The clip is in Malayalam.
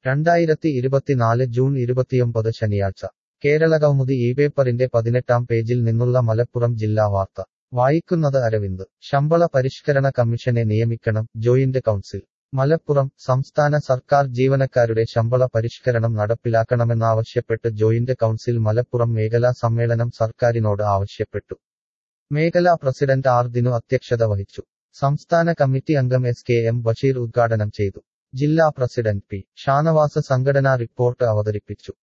രണ്ടായിരത്തി ഇരുപത്തിനാല് ജൂൺ ഇരുപത്തിയൊമ്പത് ശനിയാഴ്ച കേരളകൗമുദി ഈ പേപ്പറിന്റെ പതിനെട്ടാം പേജിൽ നിന്നുള്ള മലപ്പുറം ജില്ലാ വാർത്ത വായിക്കുന്നത് അരവിന്ദ് ശമ്പള പരിഷ്കരണ കമ്മീഷനെ നിയമിക്കണം ജോയിന്റ് കൗൺസിൽ മലപ്പുറം സംസ്ഥാന സർക്കാർ ജീവനക്കാരുടെ ശമ്പള പരിഷ്കരണം നടപ്പിലാക്കണമെന്നാവശ്യപ്പെട്ട് ജോയിന്റ് കൗൺസിൽ മലപ്പുറം മേഖലാ സമ്മേളനം സർക്കാരിനോട് ആവശ്യപ്പെട്ടു മേഖലാ പ്രസിഡന്റ് ആർ ദിനു അധ്യക്ഷത വഹിച്ചു സംസ്ഥാന കമ്മിറ്റി അംഗം എസ് കെ എം ബഷീർ ഉദ്ഘാടനം ചെയ്തു ജില്ലാ പ്രസിഡന്റ് പി ഷാനവാസ് സംഘടനാ റിപ്പോർട്ട് അവതരിപ്പിച്ചു